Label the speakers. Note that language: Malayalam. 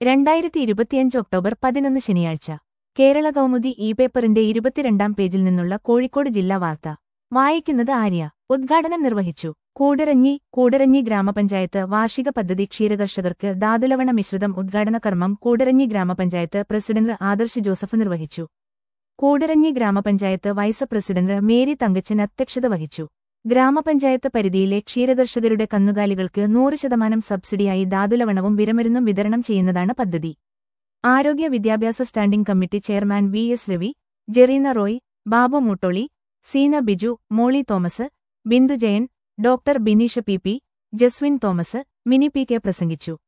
Speaker 1: രണ്ടായിരത്തി ഇരുപത്തിയഞ്ച് ഒക്ടോബർ പതിനൊന്ന് ശനിയാഴ്ച കേരള കൗമുദി ഇ പേപ്പറിന്റെ ഇരുപത്തിരണ്ടാം പേജിൽ നിന്നുള്ള കോഴിക്കോട് ജില്ലാ വാർത്ത വായിക്കുന്നത് ആര്യ ഉദ്ഘാടനം നിർവഹിച്ചു കൂടിറഞ്ഞി കൂടിറഞ്ഞി ഗ്രാമപഞ്ചായത്ത് വാർഷിക പദ്ധതി ക്ഷീരകർഷകർക്ക് ധാതുലവണ മിശ്രിതം ഉദ്ഘാടന കർമ്മം കൂടിറഞ്ഞി ഗ്രാമപഞ്ചായത്ത് പ്രസിഡന്റ് ആദർശ് ജോസഫ് നിർവഹിച്ചു കൂടിറഞ്ഞി ഗ്രാമപഞ്ചായത്ത് വൈസ് പ്രസിഡന്റ് മേരി തങ്കച്ചൻ അധ്യക്ഷത വഹിച്ചു ഗ്രാമപഞ്ചായത്ത് പരിധിയിലെ ക്ഷീരകർഷകരുടെ കന്നുകാലികൾക്ക് നൂറ് ശതമാനം സബ്സിഡിയായി ധാതുലവണവും വിരമരുന്നും വിതരണം ചെയ്യുന്നതാണ് പദ്ധതി ആരോഗ്യ വിദ്യാഭ്യാസ standing committee chairman V S Ravi Jereena Roy Babu Mootoli Seena Biju Molly Thomas Bindu Jayan doctor Bineesha P P Jaswin Thomas Mini P K പ്രസംഗിച്ചു